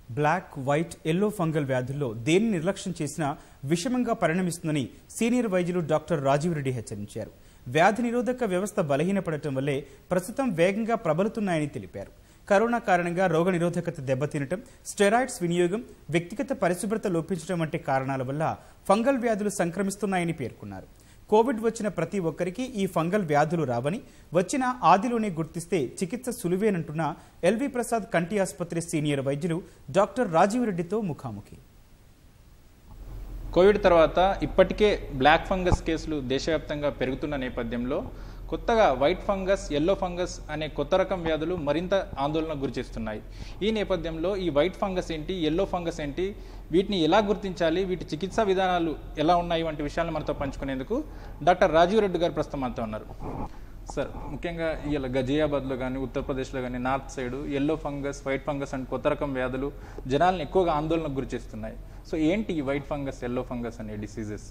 Black white yellow fungal వ్యాధుల్లో దేన్ని నిర్లక్ష్యం చేసినా విషమంగా పరిణమిస్తుందని సీనియర్ వైద్యులు డాక్టర్ రాజీవ్ రెడ్డి హెచ్చరించారు వ్యాధి నిరోధక వ్యవస్థ బలహీనపడటం వల్లే ప్రస్తుతం వేగంగా ప్రబలుతున్నాయని తెలిపారు కరోనా కారణంగా రోగ నిరోధకత దెబ్బతినటం స్టెరాయిడ్స్ వినియోగం వ్యక్తిగత పరిశుభ్రత లోపించడం వంటి కారణాల వల్ల ఫంగల్ వ్యాధులు సంక్రమిస్తున్నాయని పేర్కొన్నారు కోవిడ్ వచ్చిన ప్రతి ఒక్కరికి ఈ ఫంగల్ వ్యాధులు రావని వచ్చిన ఆదిలోనే గుర్తిస్తే చికిత్స సులువేనంటున్న ఎల్వి ప్రసాద్ కంటి ఆసుపత్రి సీనియర్ వైద్యులు డాక్టర్ రాజీవ్ రెడ్డితో ముఖాముఖి కోవిడ్ తర్వాత ఇప్పటికే బ్లాక్ ఫంగస్ కేసులు దేశవ్యాప్తంగా పెరుగుతున్న నేపథ్యంలో కొత్తగా వైట్ ఫంగస్ ఎల్లో ఫంగస్ అనే కొత్త రకం వ్యాధులు మరింత ఆందోళనకు గురిచేస్తున్నాయి ఈ నేపథ్యంలో ఈ వైట్ ఫంగస్ ఏంటి ఎల్లో ఫంగస్ ఏంటి వీటిని ఎలా గుర్తించాలి వీటి చికిత్సా విధానాలు ఎలా ఉన్నాయి వంటి విషయాలను మనతో పంచుకునేందుకు డాక్టర్ రాజీవ్ రెడ్డి గారు ప్రస్తుతం మనతో ఉన్నారు సార్ ముఖ్యంగా ఇలా గజియాబాద్లో కానీ ఉత్తరప్రదేశ్లో కానీ north side yellow fungus white fungus and కొత్త రకం వ్యాధులు జనాలను ఎక్కువగా ఆందోళనకు గురిచేస్తున్నాయి సో ఏంటి ఈ వైట్ ఫంగస్ ఎల్లో ఫంగస్ అనే డిసీజెస్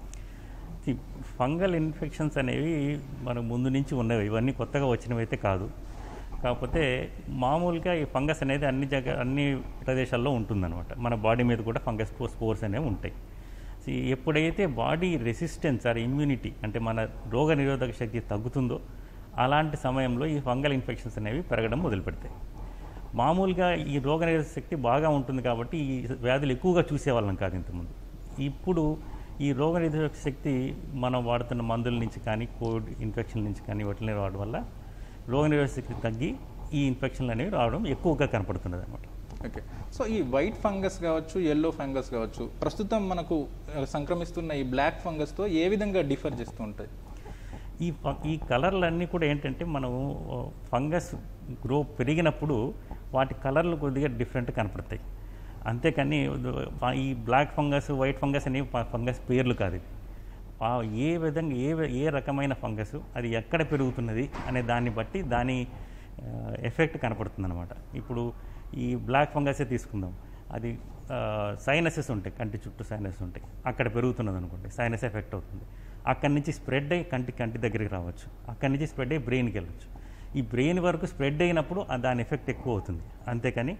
ఈ ఫంగల్ ఇన్ఫెక్షన్స్ అనేవి మనకు ముందు నుంచి ఉన్నవి ఇవన్నీ కొత్తగా వచ్చినవి అయితే కాదు కాకపోతే మామూలుగా ఈ ఫంగస్ అనేది అన్ని జగ అన్ని ప్రదేశాల్లో ఉంటుందన్నమాట మన బాడీ మీద కూడా ఫంగస్ స్పోర్స్ అనేవి ఉంటాయి సో ఎప్పుడైతే బాడీ రెసిస్టెన్స్ ఆర్ ఇమ్యూనిటీ అంటే మన రోగ నిరోధక శక్తి తగ్గుతుందో అలాంటి సమయంలో ఈ ఫంగల్ ఇన్ఫెక్షన్స్ అనేవి పెరగడం మొదలు పెడతాయి మామూలుగా ఈ రోగ నిరోధక శక్తి బాగా ఉంటుంది కాబట్టి ఈ వ్యాధులు ఎక్కువగా చూసేవాళ్ళం కాదు ఇంతకుముందు ఇప్పుడు ఈ రోగ నిరోధక శక్తి మనం వాడుతున్న మందుల నుంచి కానీ కోవిడ్ ఇన్ఫెక్షన్ నుంచి కానీ వాటిని వాడడం వల్ల రోగ నిరోధక శక్తి తగ్గి ఈ ఇన్ఫెక్షన్లు అనేవి రావడం ఎక్కువగా కనపడుతున్నది అనమాట ఓకే సో ఈ వైట్ ఫంగస్ కావచ్చు ఎల్లో ఫంగస్ కావచ్చు ప్రస్తుతం మనకు ఆ, సంక్రమిస్తున్న ఈ బ్లాక్ ఫంగస్తో ఏ విధంగా డిఫర్ చేస్తూ ఉంటాయి ఈ ఫ- ఈ కలర్లన్నీ కూడా ఏంటంటే మనం ఫంగస్ గ్రో పెరిగినప్పుడు వాటి కలర్లు కొద్దిగా డిఫరెంట్ కనపడతాయి అంతేకాని ఫ- ఈ బ్లాక్ ఫంగస్ వైట్ ఫంగస్ అనేవి ఫ- ఫంగస్ పేర్లు కాదు ఇవి. ఆ ఏ విధంగా ఏ వి- ఏ రకమైన ఫంగస్ అది ఎక్కడ పెరుగుతున్నది అనే దాన్ని బట్టి దాని ఎఫెక్ట్ కనపడుతుంది అనమాట ఇప్పుడు ఈ బ్లాక్ ఫంగసే తీసుకుందాం అది సైనసెస్ ఉంటాయి కంటి చుట్టూ సైనస్ ఉంటాయి అక్కడ పెరుగుతున్నది అనుకోండి సైనస్ ఎఫెక్ట్ అవుతుంది అక్కడి నుంచి స్ప్రెడ్ అయ్యి కంటి కంటి దగ్గరికి రావచ్చు అక్కడి నుంచి స్ప్రెడ్ అయ్యి బ్రెయిన్కి వెళ్ళచ్చు ఈ బ్రెయిన్ వరకు స్ప్రెడ్ అయినప్పుడు ఆ దాని ఎఫెక్ట్ ఎక్కువ అవుతుంది అంతేకాని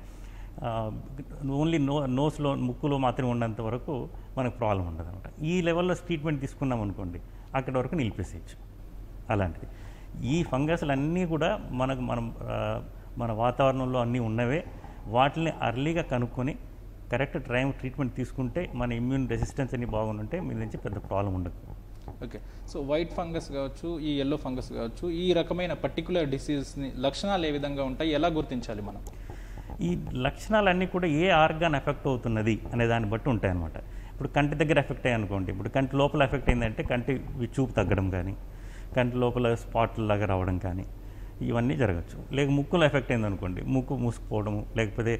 ఓన్లీ నో నోస్లో ముక్కులో మాత్రమే ఉన్నంత వరకు మనకు ప్రాబ్లం ఉండదు అనమాట ఈ లెవెల్లో ట్రీట్మెంట్ తీసుకున్నాం అనుకోండి అక్కడి వరకు నిలిపేసేయచ్చు అలాంటిది ఈ ఫంగస్లు అన్నీ కూడా మనకు మనం ఆ, మన వాతావరణంలో అన్నీ ఉన్నవే వాటిని అర్లీగా కనుక్కొని కరెక్ట్ టైం ట్రీట్మెంట్ తీసుకుంటే మన ఇమ్యూన్ రెసిస్టెన్స్ అన్ని బాగుంటే మీ నుంచి పెద్ద ప్రాబ్లం ఉండదు ఓకే సో వైట్ ఫంగస్ కావచ్చు ఈ ఎల్లో ఫంగస్ కావచ్చు ఈ రకమైన పర్టికులర్ డిసీజ్ని లక్షణాలు ఏ విధంగా ఉంటాయి ఎలా గుర్తించాలి మనం ఈ లక్షణాలన్నీ కూడా ఏ ఆర్గాన్ ఎఫెక్ట్ అవుతున్నది అనే దాన్ని బట్టి ఉంటాయి అన్నమాట ఇప్పుడు కంటి దగ్గర ఎఫెక్ట్ అయ్యి అనుకోండి ఇప్పుడు కంటి లోపల ఎఫెక్ట్ అయిందంటే కంటి వి- చూపు తగ్గడం కానీ కంటి లోపల స్పాట్లు లాగా రావడం కానీ ఇవన్నీ జరగచ్చు లేక ముక్కులో ఎఫెక్ట్ అయింది అనుకోండి ముక్కు మూసుకుపోవడము లేకపోతే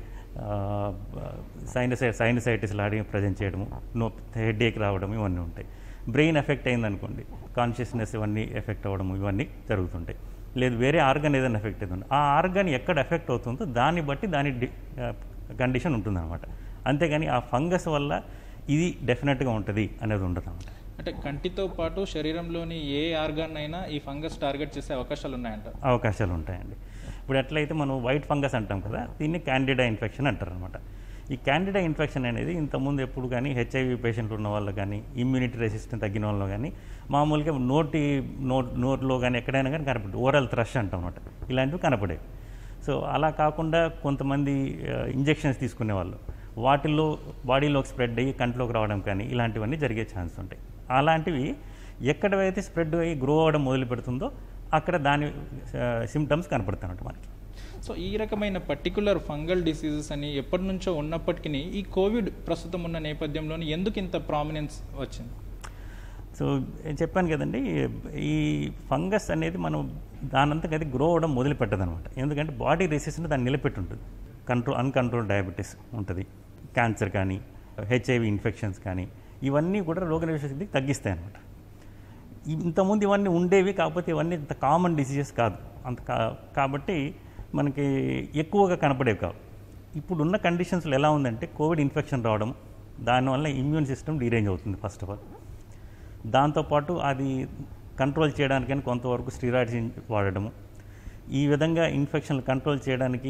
సైనసై సైనసైటిస్ లాడి ప్రజెంట్ చేయడము నో హెడ్ ఏక్ రావడం ఇవన్నీ ఉంటాయి బ్రెయిన్ ఎఫెక్ట్ అయింది అనుకోండి కాన్షియస్నెస్ ఇవన్నీ ఎఫెక్ట్ అవ్వడం ఇవన్నీ జరుగుతుంటాయి లేదు వేరే ఆర్గన్ ఏదైనా ఎఫెక్ట్ అవుతుంది ఆ ఆర్గన్ ఎక్కడ ఎఫెక్ట్ అవుతుందో దాన్ని బట్టి దాని కండిషన్ ఉంటుందన్నమాట అంతేగాని ఆ ఫంగస్ వల్ల ఇది డెఫినెట్గా ఉంటుంది అనేది ఉండదు అనమాట అంటే కంటితో పాటు శరీరంలోని ఏ ఆర్గాన్ అయినా ఈ ఫంగస్ టార్గెట్ చేసే అవకాశాలు ఉన్నాయంట అవకాశాలు ఉంటాయండి ఇప్పుడు ఎట్లయితే మనం వైట్ ఫంగస్ అంటాం కదా దీన్ని క్యాండిడా ఇన్ఫెక్షన్ అంటారు అనమాట ఈ క్యాండిడా ఇన్ఫెక్షన్ అనేది ఇంతకుముందు ఎప్పుడు కానీ హెచ్ఐవి పేషెంట్లు ఉన్న వాళ్ళు కానీ ఇమ్యూనిటీ రెసిస్టెన్స్ తగ్గిన వాళ్ళు కానీ మామూలుగా నోటి నో నోట్లో కానీ ఎక్కడైనా కానీ కనపడదు ఓరల్ థ్రష్ అంటాం అనమాట ఇలాంటివి కనపడేవి సో అలా కాకుండా కొంతమంది ఇంజెక్షన్స్ తీసుకునేవాళ్ళు వాటిల్లో బాడీలోకి స్ప్రెడ్ అయ్యి కంట్లోకి రావడం కానీ ఇలాంటివన్నీ జరిగే ఛాన్స్ ఉంటాయి అలాంటివి ఎక్కడైతే స్ప్రెడ్ అయ్యి గ్రో అవ్వడం మొదలు పెడుతుందో అక్కడ దాని సిమ్టమ్స్ కనపడుతున్నట్టు మనకి సో ఈ రకమైన పర్టికులర్ ఫంగల్ డిసీజెస్ అని ఎప్పటి నుంచో ఉన్నప్పటికీ ఈ కోవిడ్ ప్రస్తుతం ఉన్న నేపథ్యంలోని ఎందుకు ఇంత ప్రామినెన్స్ వచ్చింది సో నేను చెప్పాను కదండి ఈ ఫంగస్ అనేది మనం దానంతకు అది గ్రో అవ్వడం మొదలు పెట్టదనమాట ఎందుకంటే బాడీ రెసిస్టెన్స్ దాన్ని నిలబెట్టి ఉంటుంది కంట్రోల్ అన్కంట్రోల్ డయాబెటీస్ ఉంటుంది క్యాన్సర్ కానీ హెచ్ఐవి ఇన్ఫెక్షన్స్ కానీ ఇవన్నీ కూడా రోగనిరోధక శక్తికి తగ్గిస్తాయి అనమాట ఇంతకుముందు ఇవన్నీ ఉండేవి కాకపోతే ఇవన్నీ ఇంత కామన్ డిసీజెస్ కాదు అంత కా- కాబట్టి మనకి ఎక్కువగా కనపడేవి కావు ఇప్పుడున్న కండిషన్స్లో ఎలా ఉందంటే కోవిడ్ ఇన్ఫెక్షన్ రావడం దానివల్ల ఇమ్యూన్ సిస్టమ్ డీరేంజ్ అవుతుంది ఫస్ట్ ఆఫ్ ఆల్ దాంతోపాటు అది కంట్రోల్ చేయడానికని కొంతవరకు స్టీరాయిడ్స్ వాడడము ఈ విధంగా ఇన్ఫెక్షన్లు కంట్రోల్ చేయడానికి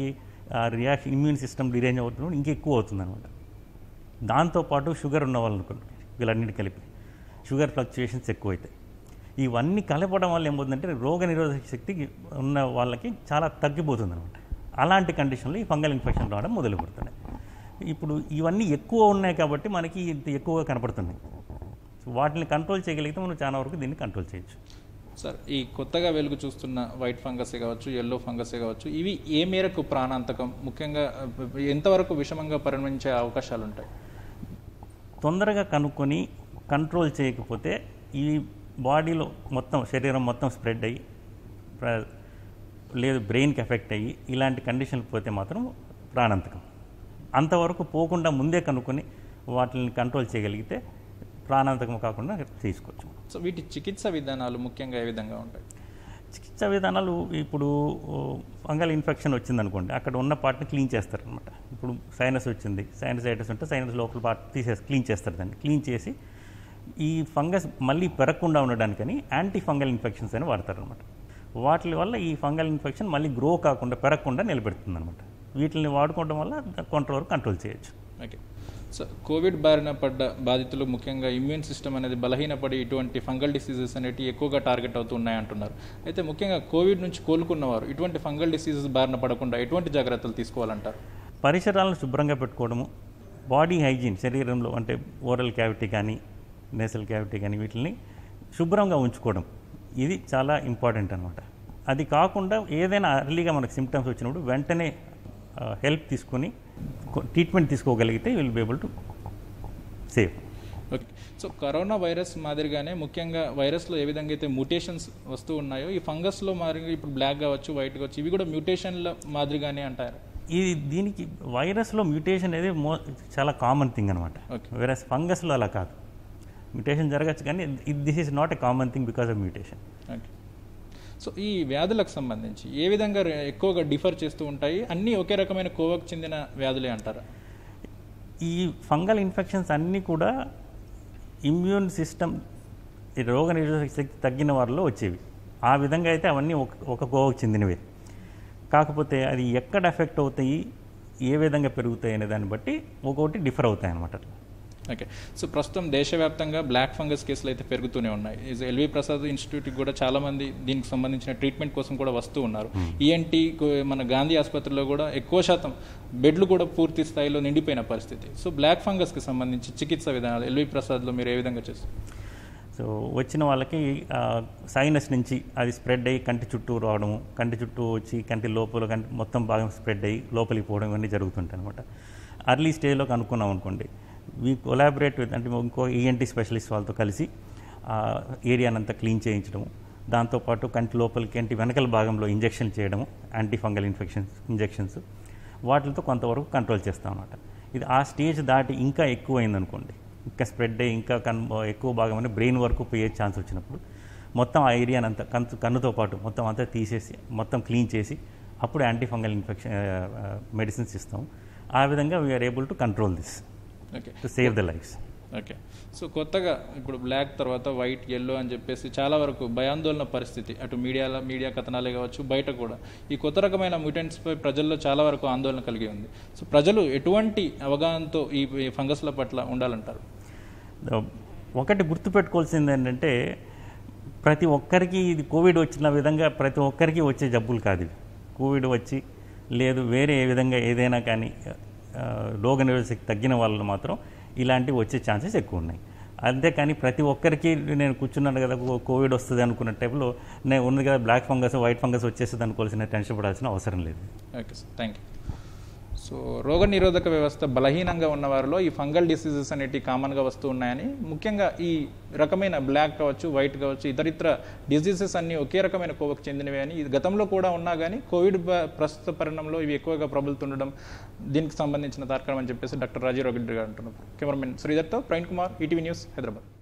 ఆ రియాక్షన్ ఇమ్యూన్ సిస్టమ్ డిరేంజ్ అవుతున్నప్పుడు ఇంకా ఎక్కువ అవుతుంది అనమాట దాంతోపాటు షుగర్ ఉన్న వాళ్ళు అనుకోండి వీళ్ళన్నిటి కలిపి షుగర్ ఫ్లక్చుయేషన్స్ ఎక్కువ అవుతాయి ఇవన్నీ కలపడం వల్ల ఏమవుతుందంటే రోగ నిరోధక శక్తి ఉన్న వాళ్ళకి చాలా తగ్గిపోతుంది అనమాట అలాంటి కండిషన్లో ఈ ఫంగల్ ఇన్ఫెక్షన్ రావడం మొదలు పెడుతున్నాయి ఇప్పుడు ఇవన్నీ ఎక్కువ ఉన్నాయి కాబట్టి మనకి ఇంత ఎక్కువగా కనపడుతున్నాయి సో వాటిని కంట్రోల్ చేయగలిగితే మనం చాలా వరకు దీన్ని కంట్రోల్ చేయొచ్చు సార్ ఈ కొత్తగా వెలుగు చూస్తున్న వైట్ ఫంగసే కావచ్చు ఎల్లో ఫంగసే కావచ్చు ఇవి ఏ మేరకు ప్రాణాంతకం ముఖ్యంగా ఆ, ఎంతవరకు విషమంగా పరిణమించే అవకాశాలు ఉంటాయి తొందరగా కనుక్కొని కంట్రోల్ చేయకపోతే ఈ బాడీలో మొత్తం శరీరం మొత్తం స్ప్రెడ్ అయ్యి ప్ర- లేదు బ్రెయిన్కి ఎఫెక్ట్ అయ్యి ఇలాంటి కండిషన్లు పోతే మాత్రం ప్రాణాంతకం అంతవరకు పోకుండా ముందే కనుక్కొని వాటిని కంట్రోల్ చేయగలిగితే ప్రాణాంతకం కాకుండా తీసుకోవచ్చు సో వీటి చికిత్స విధానాలు ముఖ్యంగా ఏ విధంగా ఉంటాయి చికిత్సా విధానాలు ఇప్పుడు ఫంగల్ ఇన్ఫెక్షన్ వచ్చిందనుకోండి అక్కడ ఉన్న పార్ట్ని క్లీన్ చేస్తారనమాట ఇప్పుడు సైనస్ వచ్చింది సైనసైటిస్ ఉంటే సైనస్ లోపల పార్ట్ తీసేసి క్లీన్ చేస్తారు దాన్ని క్లీన్ చేసి ఈ ఫంగస్ మళ్ళీ పెరగకుండా ఉండడానికని యాంటీ ఫంగల్ ఇన్ఫెక్షన్స్ అని వాడతారనమాట వాటి వల్ల ఈ ఫంగల్ ఇన్ఫెక్షన్ మళ్ళీ గ్రో కాకుండా పెరగకుండా నిలబెడుతుంది అనమాట వీటిని వాడుకోవడం వల్ల కొంతవరకు కంట్రోల్ చేయొచ్చు ఓకే సో కోవిడ్ బారిన పడ్డ బాధితులు ముఖ్యంగా ఇమ్యూన్ సిస్టమ్ అనేది బలహీనపడి ఇటువంటి ఫంగల్ డిసీజెస్ అనేవి ఎక్కువగా టార్గెట్ అవుతూ ఉన్నాయంటున్నారు అయితే ముఖ్యంగా కోవిడ్ నుంచి కోలుకున్నవారు ఇటువంటి ఫంగల్ డిసీజెస్ బారిన పడకుండా ఎటువంటి జాగ్రత్తలు తీసుకోవాలంటారు పరిసరాలను శుభ్రంగా పెట్టుకోవడము బాడీ హైజీన్ శరీరంలో అంటే ఓరల్ క్యావిటీ కానీ నేసల్ క్యావిటీ కానీ వీటిని శుభ్రంగా ఉంచుకోవడం ఇది చాలా ఇంపార్టెంట్ అనమాట అది కాకుండా ఏదైనా అర్లీగా మనకు సిమ్టమ్స్ వచ్చినప్పుడు వెంటనే హెల్ప్ తీసుకొని ట్రీట్మెంట్ తీసుకోగలిగితే will be able to save okay so corona virus మాదిరిగానే ముఖ్యంగా వైరస్లో ఏ విధంగా అయితే మ్యూటేషన్స్ వస్తూ ఉన్నాయో ఈ ఫంగస్లో మాదిరిగా ఇప్పుడు బ్లాక్ కావచ్చు వైట్ కావచ్చు ఇవి కూడా మ్యూటేషన్ల మాదిరిగానే అంటారు ఇది దీనికి వైరస్లో మ్యూటేషన్ అనేది మో చాలా కామన్ థింగ్ అనమాట Okay. వేరస్ ఫంగస్లో అలా కాదు మ్యూటేషన్ జరగచ్చు కానీ this is not a common thing because of mutation okay so ఈ వ్యాధులకు సంబంధించి ఏ విధంగా రే- ఎక్కువగా డిఫర్ చేస్తూ ఉంటాయి అన్నీ ఒకే రకమైన కోవకు చెందిన వ్యాధులే అంటారా ఈ ఫంగల్ ఇన్ఫెక్షన్స్ అన్నీ కూడా ఇమ్యూన్ సిస్టమ్ ఈ రోగ నిరోధక శక్తి తగ్గిన వారిలో వచ్చేవి ఆ విధంగా అయితే అవన్నీ ఒక ఒక కోవకు చెందినవే కాకపోతే అది ఎక్కడ ఎఫెక్ట్ అవుతాయి ఏ విధంగా పెరుగుతాయి అనే దాన్ని బట్టి ఒక్కొక్కటి డిఫర్ అవుతాయి అనమాట ఓకే సో ప్రస్తుతం దేశవ్యాప్తంగా బ్లాక్ ఫంగస్ కేసులు అయితే పెరుగుతూనే ఉన్నాయి ఇది ఎల్వి ప్రసాద్ ఇన్స్టిట్యూట్కి కూడా చాలా మంది దీనికి సంబంధించిన ట్రీట్మెంట్ కోసం కూడా వస్తూ ఉన్నారు ఈఎన్టీ మన గాంధీ ఆసుపత్రిలో కూడా ఎక్కువ శాతం బెడ్లు కూడా పూర్తి స్థాయిలో నిండిపోయిన పరిస్థితి సో బ్లాక్ ఫంగస్కి సంబంధించి చికిత్స విధానాలు ఎల్వి ప్రసాద్లో మీరు ఏ విధంగా చేస్తారు సో వచ్చిన వాళ్ళకి సైనస్ నుంచి అది స్ప్రెడ్ అయ్యి కంటి చుట్టూ రావడము కంటి చుట్టూ వచ్చి కంటి లోపల కంటి మొత్తం భాగం స్ప్రెడ్ అయ్యి లోపలికి పోవడం ఇవన్నీ జరుగుతుంటాయి అనమాట అర్లీ స్టేజ్లో కనుక్కున్నాం అనుకోండి వీ కొలాబరేట్ విత్ అంటే ఇంకో ఈఎన్టీ స్పెషలిస్ట్ వాళ్ళతో కలిసి ఆ ఏరియానంతా క్లీన్ చేయించడము దాంతోపాటు కంటి లోపలికి కంటి వెనకల భాగంలో ఇంజెక్షన్ చేయడము యాంటీ ఫంగల్ ఇన్ఫెక్షన్స్ ఇంజెక్షన్స్ వాటితో కొంతవరకు కంట్రోల్ చేస్తాం అనమాట ఇది ఆ స్టేజ్ దాటి ఇంకా ఎక్కువైందనుకోండి ఇంకా స్ప్రెడ్ అయ్యి ఇంకా కన్ ఎక్కువ భాగం అంటే బ్రెయిన్ వరకు పోయే ఛాన్స్ వచ్చినప్పుడు మొత్తం ఆ ఏరియాని అంతా కన్ను కన్నుతో పాటు మొత్తం అంతా తీసేసి మొత్తం క్లీన్ చేసి అప్పుడు యాంటీ ఫంగల్ ఇన్ఫెక్షన్ మెడిసిన్స్ ఇస్తాం ఆ విధంగా we're able to control this okay to save the lifes okay so కొత్తగా ఇప్పుడు బ్లాక్ తర్వాత వైట్ ఎల్లో అని చెప్పేసి చాలా వరకు భయాందోళన పరిస్థితి అటు మీడియాలో మీడియా కథనాలే కావచ్చు బయట కూడా ఈ కొత్త రకమైన మ్యూటెంట్స్పై ప్రజల్లో చాలా వరకు ఆందోళన కలిగి ఉంది సో ప్రజలు ఎటువంటి అవగాహనతో ఈ ఈ ఫంగస్ల పట్ల ఉండాలంటారు ఒకటి గుర్తుపెట్టుకోవాల్సింది ఏంటంటే ప్రతి ఒక్కరికి ఇది కోవిడ్ వచ్చిన విధంగా ప్రతి ఒక్కరికి వచ్చే జబ్బులు కాదు ఇవి కోవిడ్ వచ్చి లేదు వేరే ఏ విధంగా ఏదైనా కానీ ఆ, రోగ నిరోధక శక్తి తగ్గిన వాళ్ళు మాత్రం ఇలాంటివి వచ్చే ఛాన్సెస్ ఎక్కువ ఉన్నాయి అంతేకాని ప్రతి ఒక్కరికి నేను కూర్చున్నాను కదా కో- కోవిడ్ వస్తుంది అనుకున్న టైంలో నేను ఉంది కదా బ్లాక్ ఫంగస్ వైట్ ఫంగస్ వచ్చేస్తుంది అనుకోవాల్సిన టెన్షన్ పడాల్సిన అవసరం లేదు okay sir thank you so రోగ నిరోధక వ్యవస్థ బలహీనంగా ఉన్న వారిలో ఈ ఫంగల్ డిసీజెస్ అనేటివి కామన్గా వస్తూ ఉన్నాయని ముఖ్యంగా ఈ రకమైన బ్లాక్ కావచ్చు వైట్ కావచ్చు ఇతరితర డిసీజెస్ అన్ని ఒకే రకమైన కోవకు చెందినవి అని ఇది గతంలో కూడా ఉన్నా కానీ కోవిడ్ బ- ప్రస్తుత పరిణామంలో ఇవి ఎక్కువగా ప్రబలుతుండడం దీనికి సంబంధించిన తార్కం అని చెప్పేసి డాక్టర్ రాజీవ్ రెడ్డి గారు అంటున్నారు కెమెరామెన్ శ్రీధర్తో ప్రవీణ్ కుమార్ ఈటీవీ న్యూస్ హైదరాబాద్